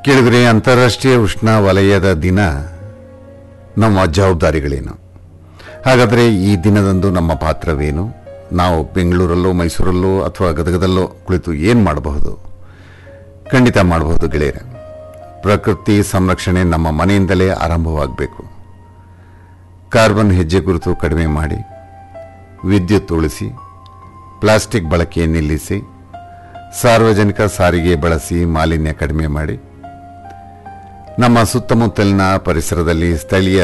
ಕೇಳಿದ್ರೆ ಅಂತಾರಾಷ್ಟ್ರೀಯ ಉಷ್ಣ ವಲಯದ ದಿನ ನಮ್ಮ ಜವಾಬ್ದಾರಿಗಳೇನು ಹಾಗಾದರೆ ಈ ದಿನದಂದು ನಮ್ಮ ಪಾತ್ರವೇನು ನಾವು ಬೆಂಗಳೂರಲ್ಲೋ ಮೈಸೂರಲ್ಲೋ ಅಥವಾ ಗದಗದಲ್ಲೋ ಕುಳಿತು ಏನು ಮಾಡಬಹುದು ಖಂಡಿತ ಮಾಡಬಹುದು ಗೆಳೆಯರೆ ಪ್ರಕೃತಿ ಸಂರಕ್ಷಣೆ ನಮ್ಮ ಮನೆಯಿಂದಲೇ ಆರಂಭವಾಗಬೇಕು ಕಾರ್ಬನ್ ಹೆಜ್ಜೆ ಗುರುತು ಕಡಿಮೆ ಮಾಡಿ ವಿದ್ಯುತ್ ಉಳಿಸಿ ಪ್ಲಾಸ್ಟಿಕ್ ಬಳಕೆ ನಿಲ್ಲಿಸಿ ಸಾರ್ವಜನಿಕ ಸಾರಿಗೆ ಬಳಸಿ ಮಾಲಿನ್ಯ ಕಡಿಮೆ ಮಾಡಿ ನಮ್ಮ ಸುತ್ತಮುತ್ತಲಿನ ಪರಿಸರದಲ್ಲಿ ಸ್ಥಳೀಯ